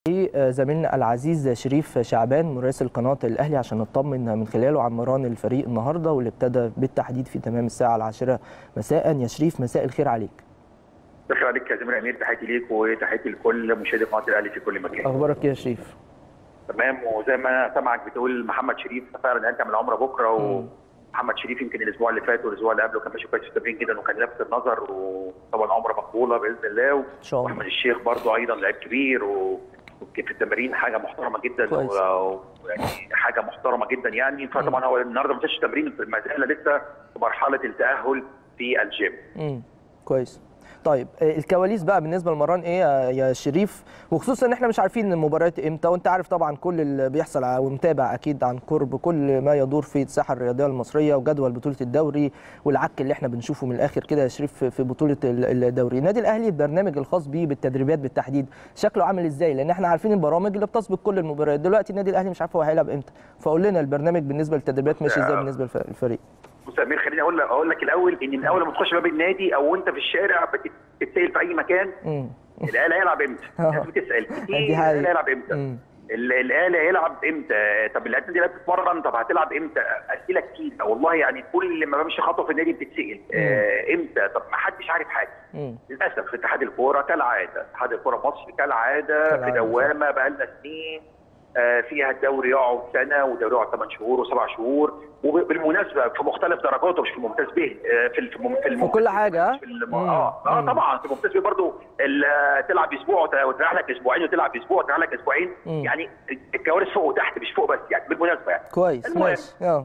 زميلنا العزيز شريف شعبان مراسل قناه الاهلي عشان نطمن من خلاله عن مران الفريق النهارده واللي ابتدى بالتحديد في تمام الساعه العاشره مساء يا شريف مساء الخير عليك مساء عليك يا زميل امير تحياتي ليك وتحياتي لكل مشاهدي قناه الاهلي في كل مكان اخبارك يا شريف تمام وزي ما سامعك بتقول محمد شريف فعلا انت من العمره بكره ومحمد شريف يمكن الاسبوع اللي فات والاسبوع اللي قبله كان ماشي كويس في التمرين جدا وكان لافت النظر وطبعا عمره مقبوله باذن الله ان شاء الله واحمد الشيخ برضه ايضا لعيب كبير و في التمارين حاجه محترمه جدا ويعني حاجه محترمه جدا يعني فطبعا هو النهارده ما فيش تمرين ما زال لسه في مرحله التاهل في الجيم. امم كويس. طيب الكواليس بقى بالنسبه لمران ايه يا شريف وخصوصا ان احنا مش عارفين المباريات امتى وانت عارف طبعا كل اللي بيحصل ومتابع اكيد عن قرب كل ما يدور في الساحه الرياضيه المصريه وجدول بطوله الدوري والعك اللي احنا بنشوفه من الاخر كده يا شريف في بطوله الدوري النادي الاهلي البرنامج الخاص بيه بالتدريبات بالتحديد شكله عامل ازاي لان احنا عارفين البرامج اللي بتسبق كل المباريات دلوقتي النادي الاهلي مش عارف هو هيلعب امتى فقول لنا البرنامج بالنسبه للتدريبات ماشي ازاي بالنسبه للفريق بص يا امير خليني اقول لك اقول لك الاول ان من اول ما تخش باب النادي او انت في الشارع بتتسال في اي مكان الاهلي هيلعب امتى؟ الناس بتسال كتير الاهلي هيلعب امتى؟ الاهلي هيلعب امتى؟ طب اللعيبه دي بتتمرن طب هتلعب امتى؟ اسئله كتير والله يعني كل ما بمشي خطوه في النادي بتتسال آه امتى؟ طب ما حدش عارف حاجه للاسف اتحاد الكوره كالعاده اتحاد الكوره مصر كالعاده في دوامه بقى لنا سنين آه فيها الدوري يقعد سنه والدوري يقعد 8 شهور وسبع شهور وبالمناسبه في مختلف درجاته مش في الممتاز به آه في في, في, في كل حاجه في الم... اه اه طبعا في الممتاز به برضه تلعب اسبوع وتريح لك اسبوعين وتلعب اسبوع وتريح لك اسبوعين مم. يعني الكوارث فوق وتحت مش فوق بس يعني بالمناسبه يعني كويس ماشي اه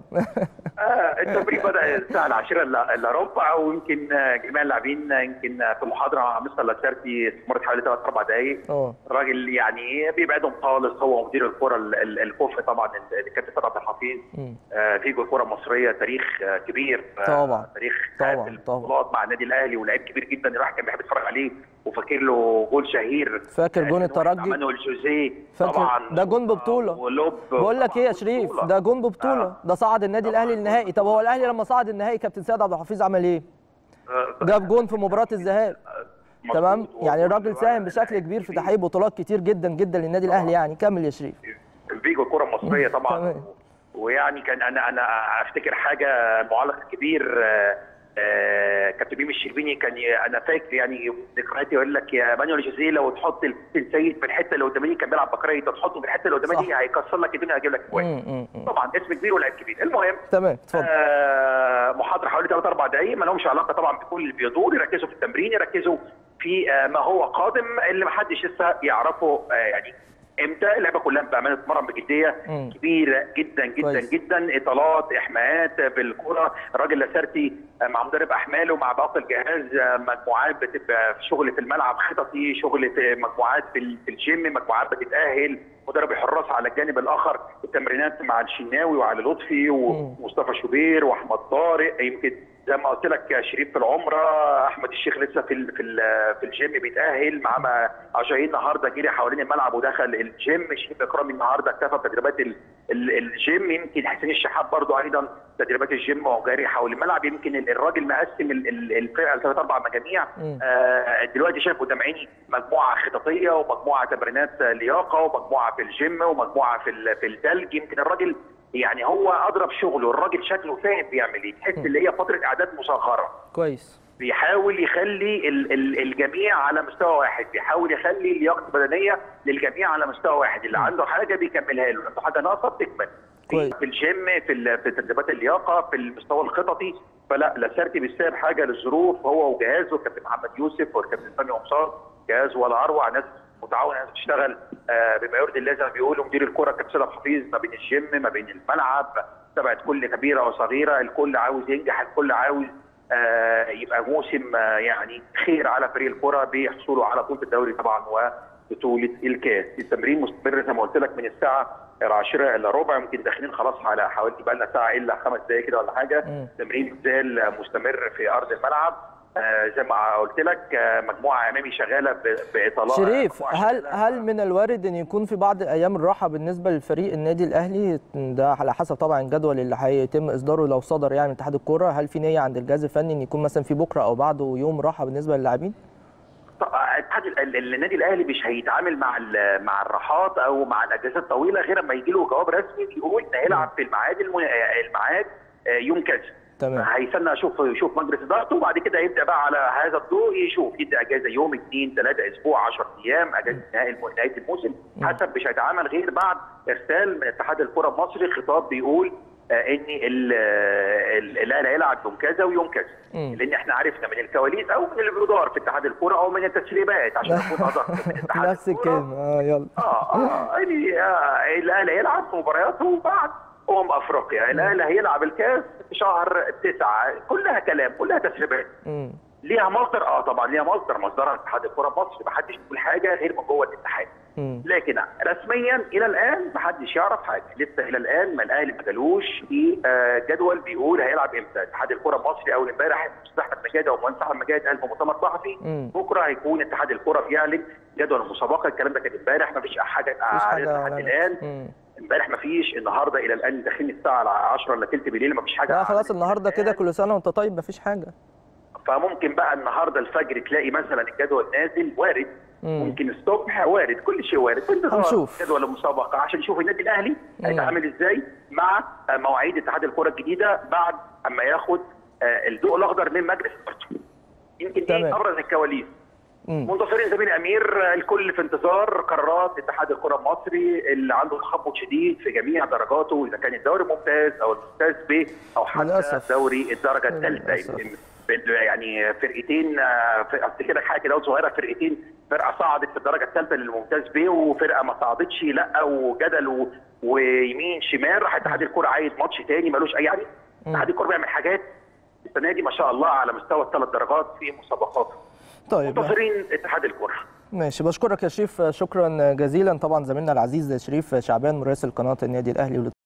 التمرين بدا الساعه العاشره الا ربع ويمكن جميع اللاعبين يمكن في محاضره مستر لاسارتي استمرت حوالي ثلاث اربع دقائق الراجل يعني بيبعدهم خالص هو مدير الكره الكوفي طبعا الكابتن فتحي عبد الحفيظ آه في الكره المصريه تاريخ كبير طبعا تاريخ طبعا البطولات مع النادي الاهلي ولاعيب كبير جدا الواحد كان بيحب يتفرج عليه وفاكر له جول شهير فاكر جون الترجي مانويل جوزيه طبعا ده جون ببطوله بقول لك ايه يا شريف ده جون ببطوله آه. ده صعد النادي الاهلي للنهائي طب هو الاهلي لما صعد النهائي كابتن سيد عبد الحفيظ عمل ايه؟ جاب جون في مباراه الذهاب تمام يعني الراجل ساهم بشكل كبير في تحقيق بطولات كتير جدا جدا للنادي الاهلي يعني كمل يا شريف فيجو الكره المصريه طبعا ويعني كان انا انا افتكر حاجه معلق كبير كابتن ميمي الشربيني كان انا فاكر يعني ذكرياتي يقول لك يا مانويل جوزيه لو تحط السيد في الحته اللي قدامي كان بيلعب بكريه تحطه في الحته اللي قدامي هيكسر لك الدنيا هيجيب لك كويس طبعا اسم كبير ولاعب كبير المهم تمام اتفضل آه محاضره حوالي ثلاث اربع دقائق ما لهمش علاقه طبعا بكل اللي بيدور يركزوا في التمرين يركزوا في آه ما هو قادم اللي ما حدش لسه يعرفه آه يعني امتى اللعبه كلها بامانه تتمرن بجديه مم. كبيره جدا جدا كويس. جدا اطالات احماءات بالكره الراجل لاسارتي مع مدرب احمال ومع باقي الجهاز مجموعات بتبقى في شغل في الملعب خططي شغل في مجموعات في الجيم مجموعات بتتاهل مدرب الحراس على الجانب الاخر التمرينات مع الشناوي وعلي لطفي ومصطفى شوبير واحمد طارق يمكن زي ما قلت لك شريف في العمره احمد الشيخ لسه في ال في ال في الجيم بيتاهل مع عشان النهارده جري حوالين الملعب ودخل الجيم شريف اكرامي النهارده اكتفى بتدريبات الجيم يمكن حسين الشحات برضه ايضا تدريبات الجيم وجاري حول الملعب يمكن الراجل مقسم الفرقه لثلاث اربع مجاميع آه دلوقتي شايف قدام عيني مجموعه خططيه ومجموعه تمرينات لياقه ومجموعه في الجيم ومجموعه في في الثلج يمكن الراجل يعني هو اضرب شغله الراجل شكله فاهم بيعمل ايه تحس اللي هي فتره اعداد مصغره كويس بيحاول يخلي ال ال الجميع على مستوى واحد بيحاول يخلي اللياقه البدنيه للجميع على مستوى واحد اللي عنده حاجه بيكملها له عنده حاجه ناقصه بتكمل كويس. في الجيم في في تدريبات اللياقه في المستوى الخططي فلا لاسارتي بيساب حاجه للظروف هو وجهازه كابتن محمد يوسف والكابتن سامي قمصان جهاز ولا اروع ناس متعاونه ناس بتشتغل آه بما يرضي الله زي ما بيقولوا مدير الكره كابتن سيد حفيظ ما بين الجيم ما بين الملعب تبعت كل كبيره وصغيره الكل عاوز ينجح الكل عاوز آه يبقى موسم آه يعني خير على فريق الكره بحصوله على بطوله الدوري طبعا وبطوله الكاس التمرين مستمر زي ما قلت لك من الساعه العاشرة الا ربع يمكن داخلين خلاص على حوالي بقى لنا ساعه الا خمس دقائق كده ولا حاجه التمرين زال مستمر في ارض الملعب آه زي ما قلت لك آه مجموعه امامي شغاله باطالات شريف هل هل من الوارد ان يكون في بعض ايام الراحه بالنسبه للفريق النادي الاهلي ده على حسب طبعا الجدول اللي هيتم اصداره لو صدر يعني من اتحاد الكوره هل في نيه عند الجهاز الفني ان يكون مثلا في بكره او بعده يوم راحه بالنسبه للاعبين؟ اتحاد ال- ال- النادي الاهلي مش هيتعامل مع ال- مع الراحات او مع الاجازات الطويله غير اما يجي له جواب رسمي بيقول ان هيلعب في الميعاد الم- الميعاد آه، يوم كذا تمام هيستنى اشوف يشوف مجلس ادارته وبعد كده يبدا بقى على هذا الضوء يشوف يدي اجازه يوم اثنين ثلاثه اسبوع 10 ايام اجازه نهايه الم- نهايه الموسم حسب مش هيتعامل غير بعد ارسال من اتحاد الكره المصري خطاب بيقول آه، ان ال- ال- الاهلي هيلعب يوم كذا ويوم كذا مم. لان احنا عرفنا من الكواليس او من اللي بيدار في اتحاد الكره او من التسريبات عشان اكون ادق من اتحاد نفس الكرة. الكلمه اه يلا اه اه يعني آه، الاهلي هيلعب مبارياته بعد امم افريقيا الاهلي هيلعب الكاس في شهر تسعة كلها كلام كلها تسريبات مم. ليها مصدر اه طبعا ليها مصدر مصدرها اتحاد الكره المصري ما حدش يقول حاجه غير من جوه الاتحاد مم. لكن رسميا الى الان ما حدش يعرف حاجه لسه الى الان ما الاهلي ما جالوش في آه، جدول بيقول هيلعب امتى اتحاد الكره المصري اول امبارح استاذ احمد مجاهد او مهندس احمد مجاهد قال في مؤتمر صحفي مم. بكره هيكون اتحاد الكره بيعلن جدول المسابقه الكلام ده كان امبارح ما فيش حاجه مفيش حاجه لحد ولا- الان مم. امبارح ما فيش النهارده الى الان داخلين الساعه 10 الا ثلث بالليل ما فيش حاجه لا خلاص أعلنت النهارده كده الآن. كل سنه وانت طيب مفيش حاجه فممكن بقى النهارده الفجر تلاقي مثلا الجدول نازل وارد مم. ممكن الصبح وارد كل شيء وارد بانتظار هنشوف. جدول المسابقه عشان نشوف النادي الاهلي مم. هيتعامل ازاي مع آه، مواعيد اتحاد الكره الجديده بعد اما ياخد آه، الضوء الاخضر من مجلس ادارته يمكن دي تمام. ابرز الكواليس مم. منتصرين زميل امير الكل في انتظار قرارات اتحاد الكره المصري اللي عنده تخبط شديد في جميع درجاته اذا كان الدوري الممتاز او الممتاز ب او حتى للأسف. دوري الدرجه للأسف. الثالثه يعني فرقتين آه، في- افتكر لك حاجه كده صغيره فرقتين فرقه صعدت في الدرجه الثالثه للممتاز ب وفرقه ما صعدتش لا وجدل و- ويمين شمال راح اتحاد الكره عايز ماتش تاني ملوش اي يعني اتحاد الكره بيعمل حاجات السنه دي ما شاء الله على مستوى الثلاث درجات في مسابقاته طيب منتصرين اتحاد الكره ماشي بشكرك يا شريف شكرا جزيلا طبعا زميلنا العزيز شريف شعبان مراسل قناه النادي الاهلي